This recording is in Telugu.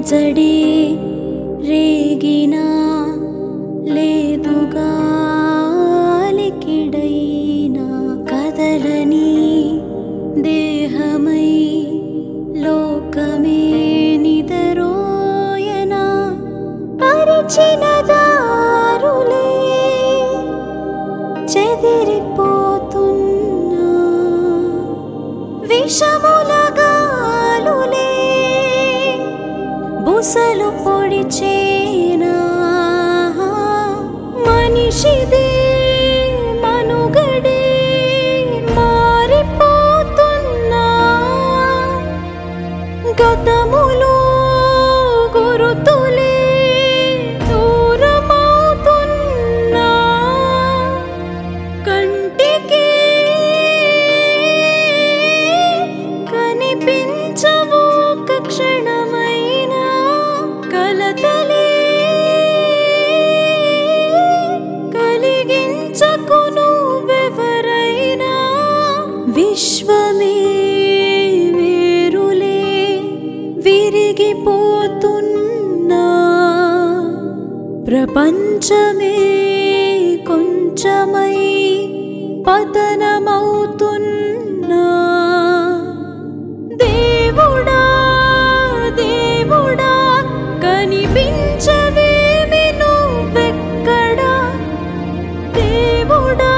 అలజడి రేగినా లేదుగా అలికిడైనా కదలని దేహమై లోకమే నిదరోయనా పరిచిన దారులే చెదిరిపోతున్నా విషముల గాలులే బుసలు పొడిచేనా మనిషిదే మనుగడే మారిపోతున్నా గతములో గురుతులే దూరమవుతున్నా కంటికి కనిపించవు ఒక క్షణమైనా కలతలే కలిగించకు నువ్వెవరైనా విశ్వమే వేరులే విరిగిపోతున్నా ప్రపంచమే కొంచెమై పతనమవుతున్నా దేవుడా దేవుడా కనిపించవేమి నువ్వెక్కడా దేవుడా